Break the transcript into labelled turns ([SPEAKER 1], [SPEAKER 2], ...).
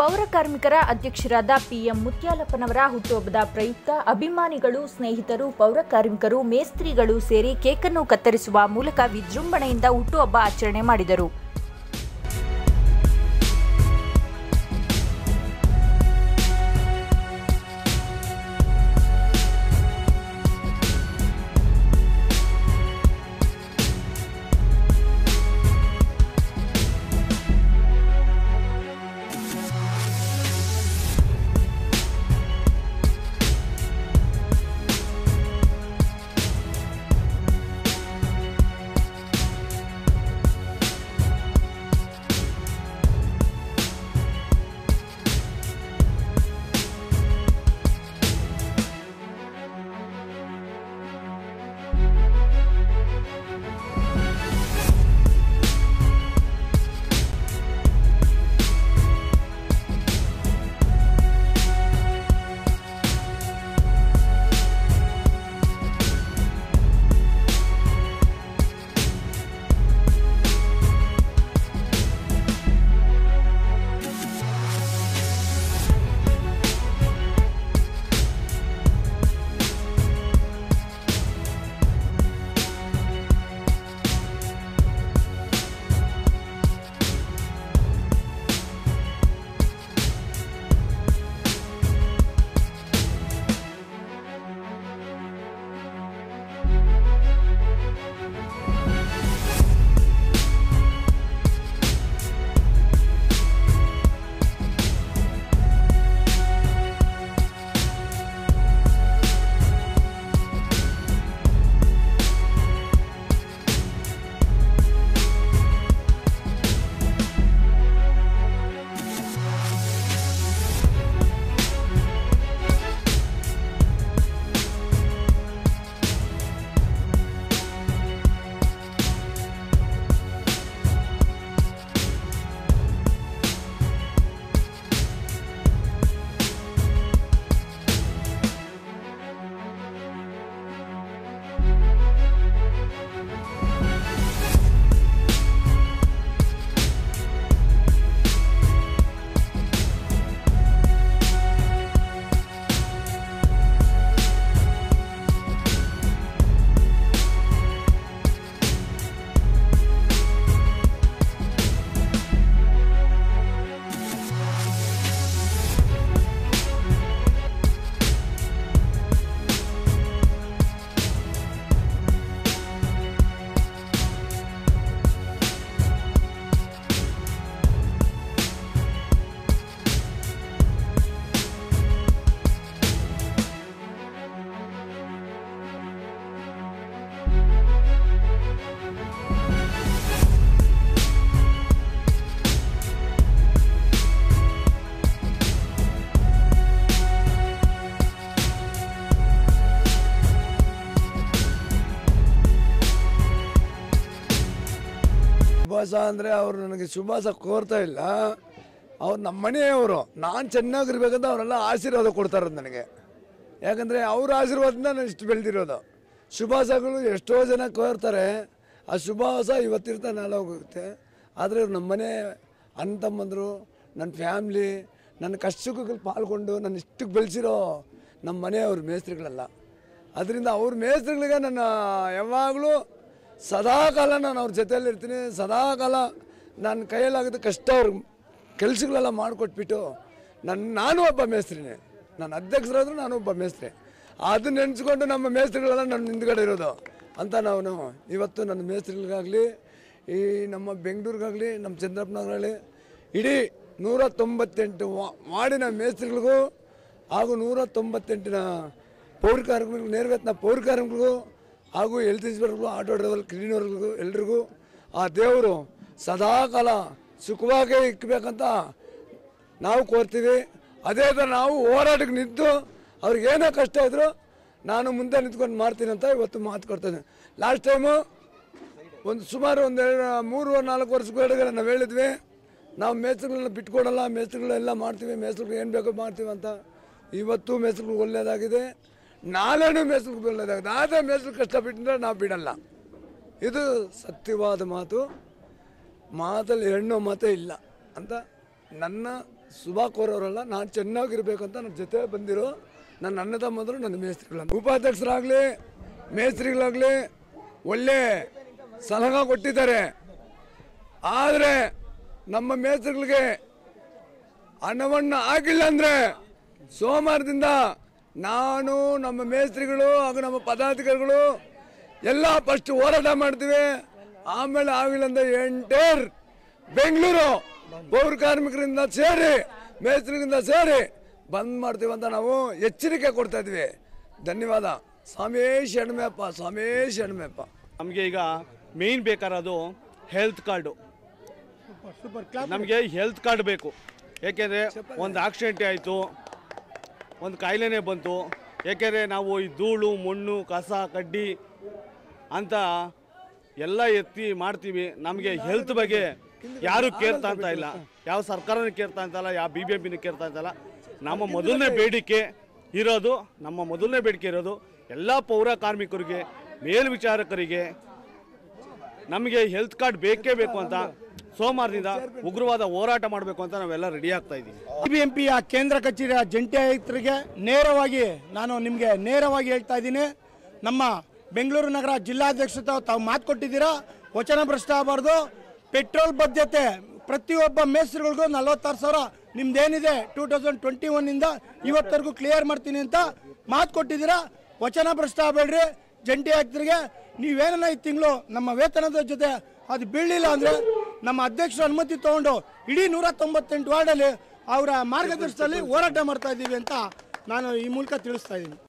[SPEAKER 1] ಪೌರ ಕಾರ್ಮಿಕರ ಅಧ್ಯಕ್ಷರಾದ ಪಿಎಂ ಮುತ್ಯಾಲಪ್ಪನವರ ಹುಟ್ಟುಹಬ್ಬದ ಪ್ರಯುಕ್ತ ಅಭಿಮಾನಿಗಳು ಸ್ನೇಹಿತರು ಪೌರ ಕಾರ್ಮಿಕರು ಮೇಸ್ತ್ರಿಗಳು ಸೇರಿ ಕೇಕನ್ನು ಕತ್ತರಿಸುವ ಮೂಲಕ ವಿಜೃಂಭಣೆಯಿಂದ ಹುಟ್ಟುಹಬ್ಬ ಆಚರಣೆ ಮಾಡಿದರು
[SPEAKER 2] ಶುಭಾಸ ಅಂದರೆ ಅವರು ನನಗೆ ಶುಭಾಸ ಕೋರ್ತಾ ಇಲ್ಲ ಅವ್ರು ನಮ್ಮ ಮನೆಯವರು ನಾನು ಚೆನ್ನಾಗಿರ್ಬೇಕಂತ ಅವರೆಲ್ಲ ಆಶೀರ್ವಾದ ಕೊಡ್ತಾರೆ ನನಗೆ ಯಾಕಂದರೆ ಅವ್ರ ಆಶೀರ್ವಾದದಿಂದ ನಾನು ಇಷ್ಟು ಬೆಳೆದಿರೋದು ಶುಭಾಸಗಳು ಎಷ್ಟೋ ಜನ ಕೋರ್ತಾರೆ ಆ ಶುಭಾಸ ಇವತ್ತಿರ್ತಾ ನಾಳೆ ಹೋಗುತ್ತೆ ಆದರೆ ಇವ್ರು ನಮ್ಮ ಮನೆ ಅಣ್ಣ ತಮ್ಮಂದರು ನನ್ನ ಫ್ಯಾಮ್ಲಿ ನನ್ನ ಕಷ್ಟ ಸುಖಗಳು ಪಾಲ್ಗೊಂಡು ನನ್ನ ಇಷ್ಟಕ್ಕೆ ಬೆಳೆಸಿರೋ ನಮ್ಮ ಮನೆಯವ್ರ ಮೇಸ್ತ್ರಿಗಳೆಲ್ಲ ಅದರಿಂದ ಅವ್ರ ಮೇಸ್ತ್ರಿಗಳಿಗೆ ನನ್ನ ಯಾವಾಗಲೂ ಸದಾಕಾಲ ನಾನು ಅವ್ರ ಜೊತೆಯಲ್ಲಿ ಇರ್ತೀನಿ ಸದಾಕಾಲ ನನ್ನ ಕೈಯಲ್ಲಾಗದ ಕಷ್ಟ ಅವ್ರ ಕೆಲಸಗಳೆಲ್ಲ ಮಾಡಿಕೊಟ್ಬಿಟ್ಟು ನನ್ನ ನಾನು ಒಬ್ಬ ಮೇಸ್ತ್ರಿನೇ ನಾನು ಅಧ್ಯಕ್ಷರಾದರೂ ನಾನು ಒಬ್ಬ ಮೇಸ್ತ್ರಿ ಅದು ನೆನೆಸ್ಕೊಂಡು ನಮ್ಮ ಮೇಸ್ತ್ರಿಗಳೆಲ್ಲ ನನ್ನ ಹಿಂದ್ಗಡೆ ಇರೋದು ಅಂತ ನಾವು ಇವತ್ತು ನನ್ನ ಮೇಸ್ತ್ರಿಗಳಿಗಾಗಲಿ ಈ ನಮ್ಮ ಬೆಂಗಳೂರಿಗಾಗಲಿ ನಮ್ಮ ಚಂದ್ರಪ್ಪನಗರಾಗಲಿ ಇಡೀ ನೂರ ತೊಂಬತ್ತೆಂಟು ವಾ- ವಾರ್ಡಿನ ಮೇಸ್ತ್ರಿಗಳಿಗೂ ಹಾಗೂ ನೂರ ತೊಂಬತ್ತೆಂಟಿನ ಪೌರ ಕಾರ್ಮಿಕರು ನೇರವೇತನ ಪೌರ ಕಾರ್ಮಿಕರಿಗೂ ಹಾಗೂ ಹೆಲ್ತ್ ಇನ್ಸ್ಪೆಕ್ಟರ್ಗಳು ಆಟೋ ಡ್ರೈವರ್ ಕ್ಲೀನರ್ಗಳಿಗೂ ಎಲ್ರಿಗೂ ಆ ದೇವರು ಸದಾಕಾಲ ಸುಖವಾಗಿ ಇಕ್ಕಬೇಕಂತ ನಾವು ಕೋರ್ತೀವಿ ಅದೇ ಥರ ನಾವು ಹೋರಾಟಕ್ಕೆ ನಿಂತು ಅವ್ರಿಗೆ ಏನೇ ಕಷ್ಟ ಇದ್ರು ನಾನು ಮುಂದೆ ನಿಂತ್ಕೊಂಡು ಮಾಡ್ತೀನಿ ಅಂತ ಇವತ್ತು ಮಾತು ಕೊಡ್ತೇನೆ ಲಾಸ್ಟ್ ಟೈಮು ಒಂದು ಸುಮಾರು ಒಂದು ಎರಡು ಮೂರು ನಾಲ್ಕು ವರ್ಷಗಳ ನಾವು ಹೇಳಿದ್ವಿ ನಾವು ಮೇಸ್ತ್ರಿಗಳನ್ನ ಬಿಟ್ಕೊಡಲ್ಲ ಮೇಸ್ತ್ರಿಗಳೆಲ್ಲ ಮಾಡ್ತೀವಿ ಮೇಸ್ತ್ರಿಗಳು ಏನು ಬೇಕೋ ಮಾಡ್ತೀವಿ ಅಂತ ಇವತ್ತು ಮೇಸ್ತ್ರಿಗಳು ಒಳ್ಳೆಯದಾಗಿದೆ ನಾಳೆನೂ ಮೇಸ್ತ್ರಿಗಳು ಒಳ್ಳೆಯದಾಗಿದೆ ಆದರೆ ಮೇಸ್ತ್ರು ಕಷ್ಟಪಟ್ಟಿದ್ರೆ ನಾವು ಬಿಡಲ್ಲ ಇದು ಸತ್ಯವಾದ ಮಾತು ಮಾತಲ್ಲಿ ಹೆಣ್ಣು ಮಾತೇ ಇಲ್ಲ ಅಂತ ನನ್ನ ಸುಭಾ ಕೋರವರಲ್ಲ ನಾನು ಚೆನ್ನಾಗಿರ್ಬೇಕಂತ ನನ್ನ ಜೊತೆ ಬಂದಿರೋ ನನ್ನ ಅಣ್ಣ ತಮ್ಮಂದರು ನನ್ನ ಮೇಸ್ತ್ರಿಗಳ ಉಪಾಧ್ಯಕ್ಷರಾಗಲಿ ಮೇಸ್ತ್ರಿಗಳಾಗಲಿ ಒಳ್ಳೆ ಸಲಹಾ ಕೊಟ್ಟಿದ್ದಾರೆ ಆದರೆ ನಮ್ಮ ಮೇಸ್ತ್ರಿಗಳಿಗೆ ಹಣವನ್ನು ಆಗಿಲ್ಲ ಅಂದರೆ ಸೋಮವಾರದಿಂದ ನಾನು ನಮ್ಮ ಮೇಸ್ತ್ರಿಗಳು ಹಾಗೂ ನಮ್ಮ ಪದಾಧಿಕಾರಿಗಳು ಎಲ್ಲ ಫಸ್ಟ್ ಹೋರಾಟ ಮಾಡ್ತೀವಿ ಆಮೇಲೆ ಆಗಿಲ್ಲ ಅಂದ್ರೆ ಎಂಟೇರ್ ಬೆಂಗಳೂರು ಪೌರ ಕಾರ್ಮಿಕರಿಂದ ಸೇರಿ ಮೇಸ್ತ್ರಿಗಳಿಂದ ಸೇರಿ ಬಂದ್ ಮಾಡ್ತೀವಿ ಅಂತ ನಾವು ಎಚ್ಚರಿಕೆ ಕೊಡ್ತಾ ಇದ್ವಿ ಧನ್ಯವಾದ ಸ್ವಾಮಿ ಶರಣಮಪ್ಪ ಸ್ವಾಮಿ ಶರಣಮಪ್ಪ
[SPEAKER 3] ನಮಗೆ ಈಗ ಮೇಯ್ನ್ ಬೇಕಾರೋದು ಹೆಲ್ತ್ ಕಾರ್ಡು ನಮಗೆ ಹೆಲ್ತ್ ಕಾರ್ಡ್ ಬೇಕು ಏಕೆಂದರೆ ಒಂದು ಆಕ್ಸಿಡೆಂಟ್ ಆಯಿತು ಒಂದು ಕಾಯಿಲೆನೇ ಬಂತು ಏಕೆಂದರೆ ನಾವು ಈ ಧೂಳು ಮಣ್ಣು ಕಸ ಕಡ್ಡಿ ಅಂತ ಎಲ್ಲ ಎತ್ತಿ ಮಾಡ್ತೀವಿ ನಮಗೆ ಹೆಲ್ತ್ ಬಗ್ಗೆ ಯಾರು ಕೇರ್ತಾ ಅಂತ ಇಲ್ಲ ಯಾವ ಸರ್ಕಾರನೂ ಕೇರ್ತಾ ಅಂತಲ್ಲ ಯಾವ ಬಿ ಬಿ ಎಂ ಪಿನೂ ಕೇರ್ತಾ ಅಂತಲ್ಲ ನಮ್ಮ ಮೊದಲನೇ ಬೇಡಿಕೆ ಇರೋದು ನಮ್ಮ ಮೊದಲನೇ ಬೇಡಿಕೆ ಇರೋದು ಎಲ್ಲ ಪೌರ ಕಾರ್ಮಿಕರಿಗೆ ಮೇಲ್ವಿಚಾರಕರಿಗೆ ನಮಗೆ ಹೆಲ್ತ್ ಕಾರ್ಡ್ ಬೇಕೇ ಬೇಕು ಅಂತ ಸೋಮವಾರದಿಂದ ಉಗ್ರವಾದ ಹೋರಾಟ ಮಾಡಬೇಕು ಅಂತ ನಾವೆಲ್ಲ ರೆಡಿ ಆಗ್ತಾ ಇದ್ದೀವಿ
[SPEAKER 4] ಬಿಬಿಎಂಪಿಯ ಕೇಂದ್ರ ಕಚೇರಿಯ ಜಂಟಿ ಆಯುಕ್ತರಿಗೆ ನೇರವಾಗಿ ನಾನು ನಿಮಗೆ ನೇರವಾಗಿ ಹೇಳ್ತಾ ಇದ್ದೀನಿ ನಮ್ಮ ಬೆಂಗಳೂರು ನಗರ ಜಿಲ್ಲಾಧ್ಯಕ್ಷ ತಾವು ಮಾತು ಕೊಟ್ಟಿದ್ದೀರಾ ವಚನ ಭ್ರಷ್ಟ ಆಗಬಾರ್ದು ಪೆಟ್ರೋಲ್ ಬದ್ಧತೆ ಪ್ರತಿಯೊಬ್ಬ ಮೇಸ್ತ್ರಿಗಳಿಗೂ ನಲವತ್ತಾರು ಸಾವಿರ ನಿಮ್ದೇನಿದೆ ಟೂ ತೌಸಂಡ್ ಟ್ವೆಂಟಿ ಒನ್ನಿಂದ ಇವತ್ತರೆಗೂ ಕ್ಲಿಯರ್ ಮಾಡ್ತೀನಿ ಅಂತ ಮಾತು ಕೊಟ್ಟಿದ್ದೀರಾ ವಚನ ಭ್ರಷ್ಟ ಆಗಬೇಡ್ರಿ ಜಂಟಿ ಆಯುಕ್ತರಿಗೆ ನೀವೇನ ಈ ತಿಂಗಳು ನಮ್ಮ ವೇತನದ ಜೊತೆ ಅದು ಬೀಳಲಿಲ್ಲ ಅಂದ್ರೆ ನಮ್ಮ ಅಧ್ಯಕ್ಷರ ಅನುಮತಿ ತಗೊಂಡು ಇಡೀ ನೂರ ತೊಂಬತ್ತೆಂಟು ವಾರ್ಡಲ್ಲಿ ಅವರ ಮಾರ್ಗದರ್ಶನದಲ್ಲಿ ಹೋರಾಟ ಮಾಡ್ತಾ ಇದ್ದೀವಿ ಅಂತ ನಾನು ಈ ಮೂಲಕ ತಿಳಿಸ್ತಾ ಇದ್ದೀನಿ